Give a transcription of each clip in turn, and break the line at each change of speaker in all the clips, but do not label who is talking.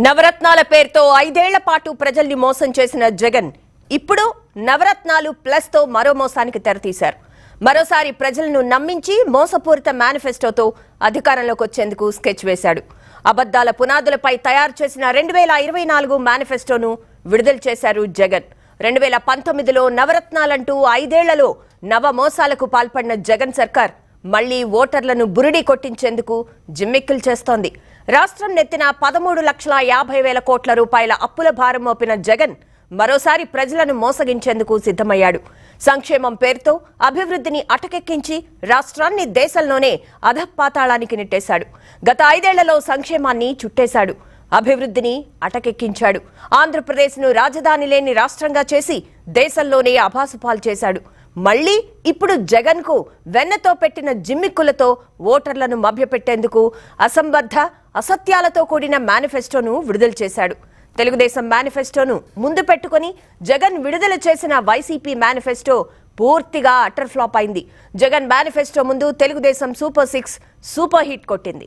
నవరత్నాల పేరుతో ఐదేళ్ల పాటు ప్రజల్ని మోసం చేసిన జగన్ ఇప్పుడు నవరత్నాలు ప్లస్ తో మరో మోసానికి తెరతీశారు మరోసారి ప్రజలను నమ్మించి మోసపూరిత మేనిఫెస్టోతో అధికారంలోకి వచ్చేందుకు స్కెచ్ వేశాడు అబద్దాల పునాదులపై తయారు చేసిన రెండు వేల ఇరవై నాలుగు మేనిఫెస్టోను విడుదల చేశారు జగన్ రెండు వేల పంతొమ్మిదిలో నవరత్నాలంటూ ఐదేళ్లలో నవ మోసాలకు పాల్పడిన జగన్ సర్కార్ మళ్లీ ఓటర్లను బురిడి కొట్టించేందుకు జిమ్మిక్కులు చేస్తోంది రాష్ట్రం నెత్తిన పదమూడు లక్షల యాభై వేల కోట్ల రూపాయల అప్పుల భారం మోపిన జగన్ మరోసారి ప్రజలను మోసగించేందుకు సిద్ధమయ్యాడు సంక్షేమం పేరుతో అభివృద్ధిని అటకెక్కించి రాష్ట్రాన్ని దేశంలోనే అధపాతాళానికి నెట్టేశాడు గత ఐదేళ్లలో సంక్షేమాన్ని చుట్టేశాడు అభివృద్ధిని అటకెక్కించాడు ఆంధ్రప్రదేశ్ను రాజధాని లేని రాష్ట్రంగా చేసి దేశంలోనే అభాసుపాలు చేశాడు మళ్ళీ ఇప్పుడు జగన్కు వెన్నతో పెట్టిన జిమ్మిక్కులతో ఓటర్లను మభ్యపెట్టేందుకు అసంబద్ధ అసత్యాలతో కూడిన మేనిఫెస్టోను విడుదల చేశాడు తెలుగుదేశం మేనిఫెస్టోను ముందు పెట్టుకుని జగన్ విడుదల చేసిన వైసీపీ మేనిఫెస్టో పూర్తిగా అటర్ ఫ్లాప్ అయింది జగన్ మేనిఫెస్టో ముందు Telugu Desam super six super hit కొట్టింది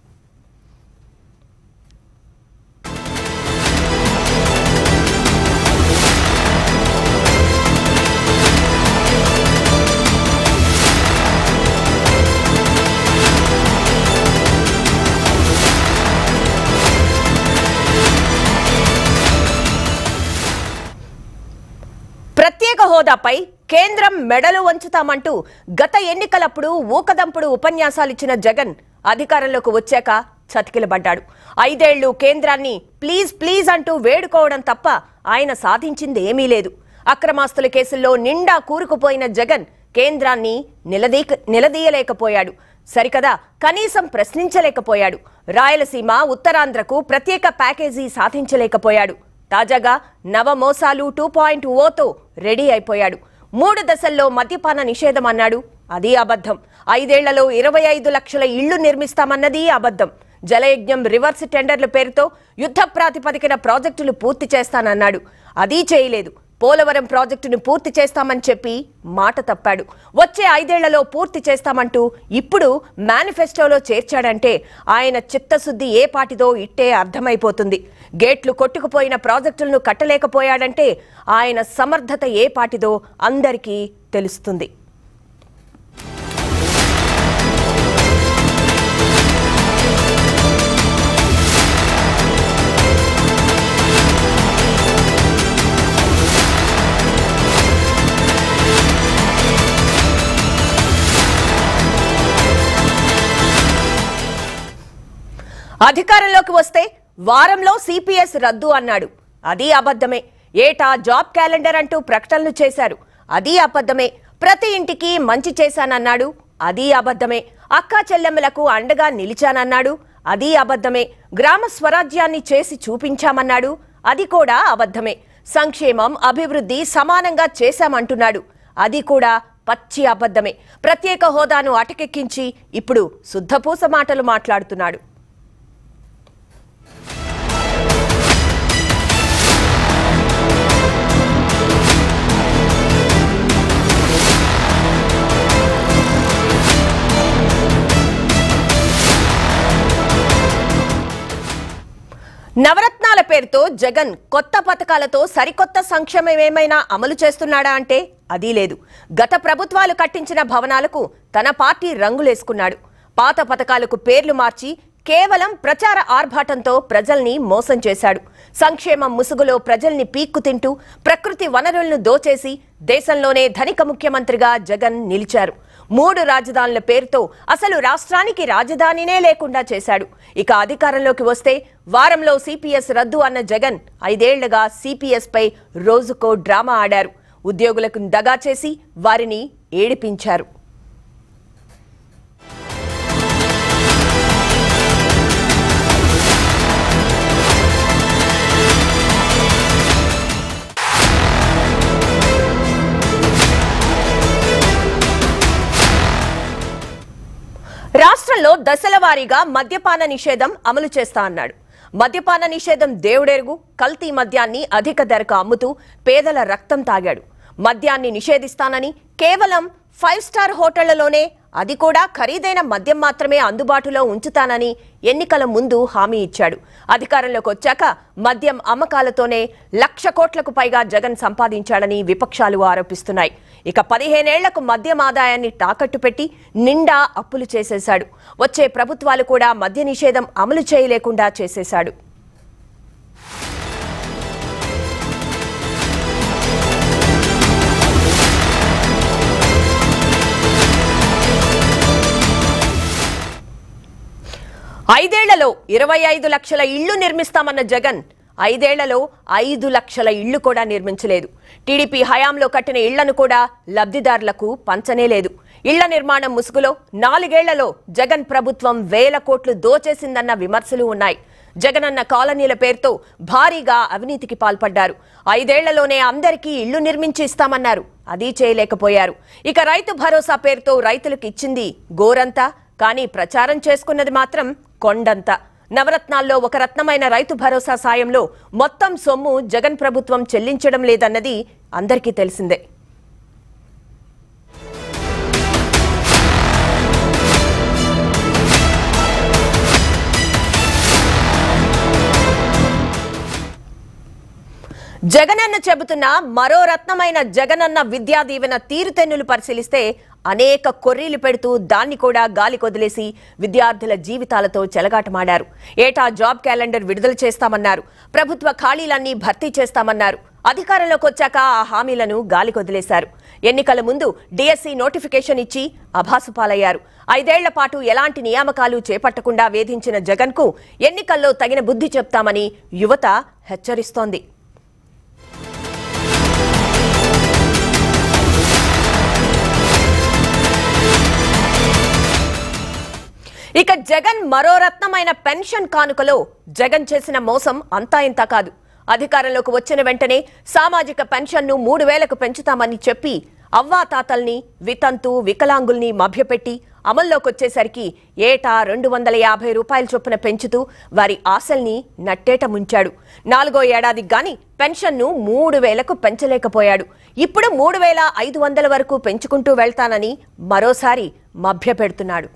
ప్రత్యేక హోదాపై కేంద్రం మెడలు వంచుతామంటూ గత ఎన్నికలప్పుడు ఊకదంపుడు ఉపన్యాసాలిచ్చిన జగన్ అధికారంలోకి వచ్చాక చతికిలబడ్డాడు ఐదేళ్లు కేంద్రాన్ని ప్లీజ్ ప్లీజ్ అంటూ వేడుకోవడం తప్ప ఆయన సాధించింది ఏమీ లేదు అక్రమాస్తుల కేసుల్లో నిండా కూరుకుపోయిన జగన్ కేంద్రాన్ని నిలదీక నిలదీయలేకపోయాడు సరికదా కనీసం ప్రశ్నించలేకపోయాడు రాయలసీమ ఉత్తరాంధ్రకు ప్రత్యేక ప్యాకేజీ సాధించలేకపోయాడు తాజాగా నవమోసాలు టూ పాయింట్ ఓతో రెడీ అయిపోయాడు మూడు దశల్లో మద్యపాన నిషేధం అన్నాడు అది అబద్ధం ఐదేళ్లలో ఇరవై ఐదు లక్షల ఇళ్లు నిర్మిస్తామన్నది అబద్ధం జలయజ్ఞం రివర్స్ టెండర్ల పేరుతో యుద్ధ ప్రాతిపదికన ప్రాజెక్టులు పూర్తి చేస్తానన్నాడు అది చేయలేదు పోలవరం ప్రాజెక్టును పూర్తి చేస్తామని చెప్పి మాట తప్పాడు వచ్చే ఐదేళ్లలో పూర్తి చేస్తామంటూ ఇప్పుడు మేనిఫెస్టోలో చేర్చాడంటే ఆయన చిత్తశుద్ధి ఏ పాటిదో ఇట్టే అర్థమైపోతుంది గేట్లు కొట్టుకుపోయిన ప్రాజెక్టులను కట్టలేకపోయాడంటే ఆయన సమర్థత ఏ పాటిదో అందరికీ తెలుస్తుంది అధికారంలోకి వస్తే వారంలో సిపిఎస్ రద్దు అన్నాడు అది అబద్ధమే ఏటా జాబ్ క్యాలెండర్ అంటూ ప్రకటనలు చేశారు అది అబద్ధమే ప్రతి ఇంటికి మంచి చేశానన్నాడు అది అబద్ధమే అక్కా చెల్లెమ్మలకు అండగా నిలిచానన్నాడు అది అబద్ధమే గ్రామ స్వరాజ్యాన్ని చేసి చూపించామన్నాడు అది కూడా అబద్ధమే సంక్షేమం అభివృద్ధి సమానంగా చేశామంటున్నాడు అది కూడా పచ్చి అబద్ధమే ప్రత్యేక హోదాను అటకెక్కించి ఇప్పుడు శుద్ధపూస మాటలు మాట్లాడుతున్నాడు నవరత్నాల పేరుతో జగన్ కొత్త పథకాలతో సరికొత్త సంక్షేమం ఏమైనా అమలు చేస్తున్నాడా అంటే అది లేదు గత ప్రభుత్వాలు కట్టించిన భవనాలకు తన పార్టీ రంగులేసుకున్నాడు పాత పథకాలకు పేర్లు మార్చి కేవలం ప్రచార ఆర్భాటంతో ప్రజల్ని మోసం చేశాడు సంక్షేమం ముసుగులో ప్రజల్ని పీక్కు తింటూ ప్రకృతి వనరులను దోచేసి దేశంలోనే ధనిక ముఖ్యమంత్రిగా జగన్ నిలిచారు మూడు రాజధానుల పేరుతో అసలు రాష్ట్రానికి రాజధానినే లేకుండా చేశాడు ఇక అధికారంలోకి వస్తే వారంలో సిపిఎస్ రద్దు అన్న జగన్ ఐదేళ్లుగా సిపిఎస్ పై రోజుకో డ్రామా ఆడారు ఉద్యోగులకు దగా చేసి వారిని ఏడిపించారు రాష్ట్రంలో దశల వారీగా మద్యపాన నిషేధం అమలు చేస్తా అన్నాడు మద్యపాన నిషేధం దేవుడెరుగు కల్తీ మద్యాన్ని అధిక ధరకు అమ్ముతూ పేదల రక్తం తాగాడు మద్యాన్ని నిషేధిస్తానని కేవలం ఫైవ్ స్టార్ హోటళ్లలోనే అది కూడా ఖరీదైన మద్యం మాత్రమే అందుబాటులో ఉంచుతానని ఎన్నికల ముందు హామీ ఇచ్చాడు అధికారంలోకి వచ్చాక మద్యం అమ్మకాలతోనే లక్ష కోట్లకు పైగా జగన్ సంపాదించాడని విపక్షాలు ఆరోపిస్తున్నాయి ఇక పదిహేనేళ్లకు మద్యం ఆదాయాన్ని తాకట్టు పెట్టి నిండా అప్పులు చేసేశాడు వచ్చే ప్రభుత్వాలు కూడా మద్య నిషేధం అమలు చేయలేకుండా చేసేశాడు ఐదేళ్లలో ఇరవై ఐదు లక్షల ఇళ్లు నిర్మిస్తామన్న జగన్ ఐదేళ్లలో ఐదు లక్షల ఇళ్లు కూడా నిర్మించలేదు టీడీపీ హయాంలో కట్టిన ఇళ్లను కూడా లబ్ధిదారులకు పంచనే లేదు ఇళ్ల నిర్మాణం ముసుగులో నాలుగేళ్లలో జగన్ ప్రభుత్వం వేల కోట్లు దోచేసిందన్న విమర్శలు ఉన్నాయి జగనన్న కాలనీల పేరుతో భారీగా అవినీతికి పాల్పడ్డారు ఐదేళ్లలోనే అందరికీ ఇళ్లు నిర్మించి ఇస్తామన్నారు అది చేయలేకపోయారు ఇక రైతు భరోసా పేరుతో రైతులకు ఇచ్చింది గోరంతా కానీ ప్రచారం చేసుకున్నది మాత్రం కొండంత నవరత్నాల్లో ఒక రత్నమైన రైతు భరోసా సాయంలో మొత్తం సొమ్ము జగన్ ప్రభుత్వం చెల్లించడం లేదన్నది అందరికీ తెలిసిందే జగనన్న చెబుతున్న మరో రత్నమైన జగనన్న విద్యా దీవెన తీరుతెన్నులు పరిశీలిస్తే అనేక కొర్రీలు పెడుతూ దాన్ని కూడా గాలి కొదిలేసి విద్యార్థుల జీవితాలతో చెలగాటమాడారు ఏటా జాబ్ క్యాలెండర్ విడుదల చేస్తామన్నారు ప్రభుత్వ ఖాళీలన్నీ భర్తీ చేస్తామన్నారు అధికారంలోకి వచ్చాక ఆ హామీలను గాలి కొదిలేశారు ఎన్నికల ముందు డిఎస్సి నోటిఫికేషన్ ఇచ్చి అభాసు పాలయ్యారు ఐదేళ్ల పాటు ఎలాంటి నియామకాలు చేపట్టకుండా వేధించిన జగన్కు ఎన్నికల్లో తగిన బుద్ధి చెప్తామని యువత హెచ్చరిస్తోంది ఇక జగన్ మరో రత్నమైన పెన్షన్ కానుకలో జగన్ చేసిన మోసం అంతా ఇంతా కాదు అధికారంలోకి వచ్చిన వెంటనే సామాజిక పెన్షన్ను మూడు వేలకు పెంచుతామని చెప్పి అవ్వా తాతల్ని వితంతు వికలాంగుల్ని మభ్యపెట్టి అమల్లోకి వచ్చేసరికి ఏటా రెండు వందల యాభై రూపాయల చొప్పున పెంచుతూ వారి ఆశల్ని నట్టేట ముంచాడు నాలుగో ఏడాదికి గాని పెన్షన్ను మూడు వేలకు పెంచలేకపోయాడు ఇప్పుడు మూడు వేల ఐదు వందల వరకు పెంచుకుంటూ వెళ్తానని మరోసారి మభ్యపెడుతున్నాడు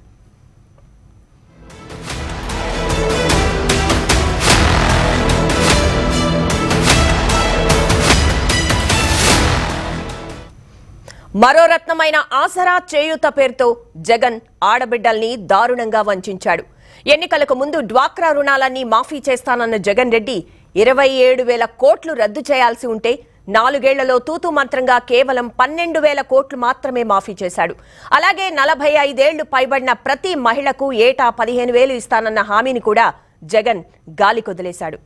మరో రత్నమైన ఆసరా చేయూత పేరుతో జగన్ ఆడబిడ్డల్ని దారుణంగా వంచాడు ఎన్నికలకు ముందు డ్వాక్రా రుణాలన్నీ మాఫీ చేస్తానన్న జగన్ రెడ్డి ఇరవై ఏడు వేల కోట్లు రద్దు చేయాల్సి ఉంటే నాలుగేళ్లలో తూతు మంత్రంగా కేవలం పన్నెండు వేల కోట్లు మాత్రమే మాఫీ చేశాడు అలాగే నలభై ఐదేళ్లు పైబడిన ప్రతి మహిళకు ఏటా పదిహేను వేలు ఇస్తానన్న హామీని కూడా జగన్ గాలి కొదిలేశాడు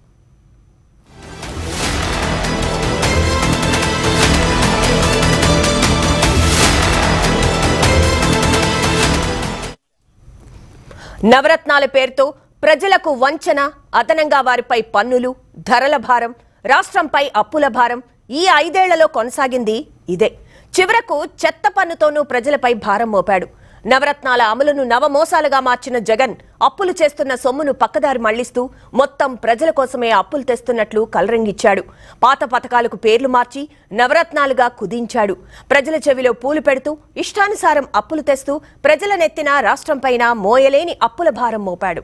నవరత్నాల పేరుతో ప్రజలకు వంచన అదనంగా వారిపై పన్నులు ధరల భారం రాష్ట్రంపై అప్పుల భారం ఈ ఐదేళ్లలో కొనసాగింది ఇదే చివరకు చెత్త పన్నుతోనూ ప్రజలపై భారం మోపాడు నవరత్నాల అమలును నవమోసాలుగా మార్చిన జగన్ అప్పులు చేస్తున్న సొమ్మును పక్కదారి మళ్లిస్తూ మొత్తం ప్రజల కోసమే అప్పులు తెస్తున్నట్లు కలరింగిచ్చాడు పాత పథకాలకు పేర్లు మార్చి నవరత్నాలుగా కుదించాడు ప్రజల చెవిలో పూలు పెడుతూ ఇష్టానుసారం అప్పులు తెస్తూ ప్రజల నెత్తిన రాష్ట్రంపైన మోయలేని అప్పుల భారం మోపాడు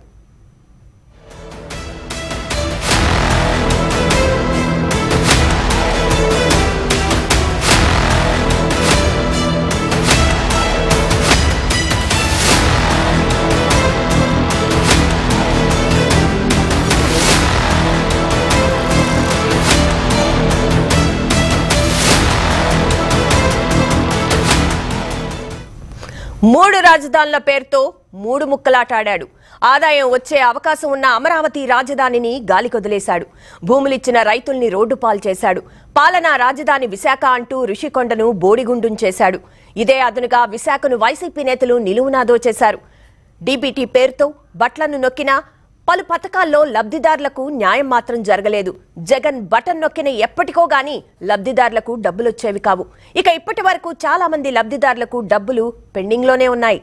మూడు రాజధానుల పేరుతో మూడు ముక్కలాటాడాడు ఆదాయం వచ్చే అవకాశం ఉన్న అమరావతి రాజధానిని గాలికొదిలేశాడు భూములిచ్చిన రైతుల్ని రోడ్డు పాలు చేశాడు పాలనా రాజధాని విశాఖ అంటూ ఋషికొండను బోడిగుండుం చేశాడు ఇదే అదునుగా విశాఖను వైసీపీ నేతలు నిలువునా దోచేశారు డీబీటీ పేరుతో బట్లను నొక్కినా పలు పథకాల్లో లబ్ధిదారులకు న్యాయం మాత్రం జరగలేదు జగన్ బటన్ నొక్కిన ఎప్పటికో గాని లబ్ధిదారులకు డబ్బులొచ్చేవి కావు ఇక ఇప్పటి వరకు చాలా మంది లబ్ధిదారులకు డబ్బులు పెండింగ్లోనే ఉన్నాయి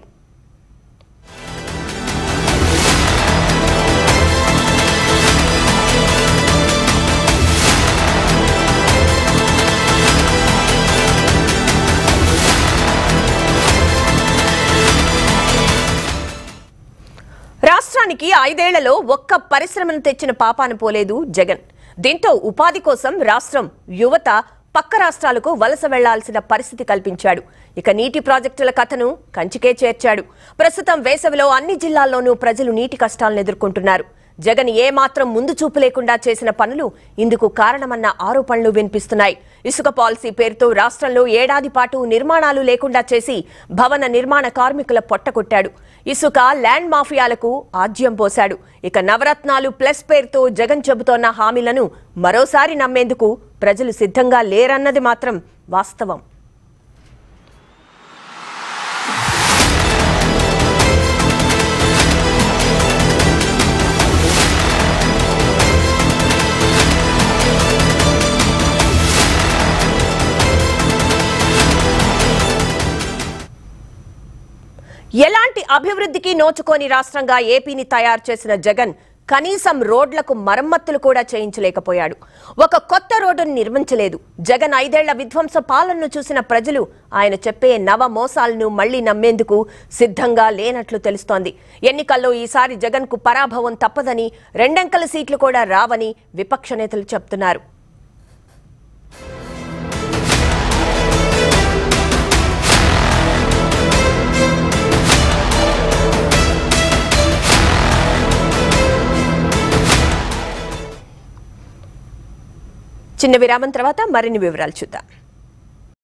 రాష్ట్రానికి ఐదేళ్లలో ఒక్క పరిశ్రమను తెచ్చిన పాపాన పోలేదు జగన్ దీంతో ఉపాధి కోసం రాష్ట్రం యువత పక్క రాష్ట్రాలకు వలస వెళ్లాల్సిన పరిస్థితి కల్పించాడు ఇక నీటి ప్రాజెక్టుల కథను కంచికే చేర్చాడు ప్రస్తుతం వేసవిలో అన్ని జిల్లాల్లోనూ ప్రజలు నీటి కష్టాలను ఎదుర్కొంటున్నారు జగన్ ఏమాత్రం ముందు చూపు లేకుండా చేసిన పనులు ఇందుకు కారణమన్న ఆరోపణలు వినిపిస్తున్నాయి ఇసుక పాలసీ పేరుతో రాష్ట్రంలో ఏడాది పాటు నిర్మాణాలు లేకుండా చేసి భవన నిర్మాణ కార్మికుల పొట్టకొట్టాడు ఇసుక ల్యాండ్ మాఫియాలకు ఆజ్యం పోశాడు ఇక నవరత్నాలు ప్లస్ పేరుతో జగన్ చెబుతోన్న హామీలను మరోసారి నమ్మేందుకు ప్రజలు సిద్ధంగా లేరన్నది మాత్రం వాస్తవం ఎలాంటి అభివృద్ధికి నోచుకోని రాష్ట్రంగా ఏపీని తయారు చేసిన జగన్ కనీసం రోడ్లకు మరమ్మతులు కూడా చేయించలేకపోయాడు ఒక కొత్త రోడ్డును నిర్మించలేదు జగన్ ఐదేళ్ల విధ్వంస పాలనను చూసిన ప్రజలు ఆయన చెప్పే నవ మోసాలను మళ్లీ నమ్మేందుకు సిద్ధంగా లేనట్లు తెలుస్తోంది ఎన్నికల్లో ఈసారి జగన్ కు పరాభవం తప్పదని రెండంకెల సీట్లు కూడా రావని విపక్ష నేతలు చెప్తున్నారు చిన్న విరామం తర్వాత మరిన్ని వివరాలు చూద్దాం